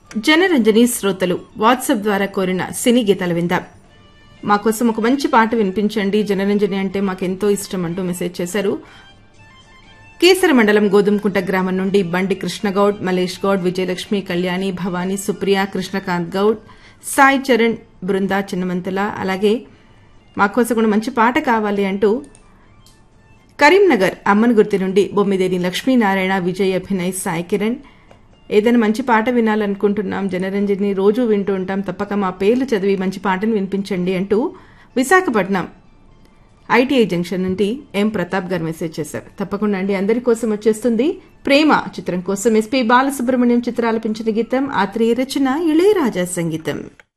జనరంజని శ్రోతలు వాట్సాప్ ద్వారా కోరిన సినీ గీతాలు విందాం మా కోసం ఒక మంచి పాట వినిపించండి జనరంజని అంటే మాకెంతో ఇష్టం అంటూ మెసేజ్ చేశారు కేసర మండలం గోధుమకుంట గ్రామం నుండి బండి కృష్ణగౌడ్ మలేష్ గౌడ్ విజయలక్ష్మి కళ్యాణి భవానీ సుప్రియ కృష్ణకాంత్ గౌడ్ సాయి చరణ్ బృందా చిన్నమంతల అలాగే మా కోసం కూడా మంచి పాట కావాలి అంటూ కరీంనగర్ అమ్మన్ గుర్తి నుండి బొమ్మిదేని లక్ష్మీనారాయణ విజయ్ అభినయ్ సాయి కిరణ్ ఏదైనా మంచి పాట వినాలనుకుంటున్నాం జనరంజని రోజు వింటూ ఉంటాం తప్పక మా పేర్లు చదివి మంచి పాటను వినిపించండి అంటూ విశాఖపట్నం ఐటీఐ జంక్షన్ నుండి ఎం ప్రతాప్ గారు మెసేజ్ చేశారు తప్పకుండా అండి అందరి కోసం వచ్చేస్తుంది ప్రేమ చిత్రం కోసం ఎస్పీ బాలసుబ్రహ్మణ్యం చిత్రాలపించిన గీతం ఆత్రేయ రచన ఇళయరాజా సంగీతం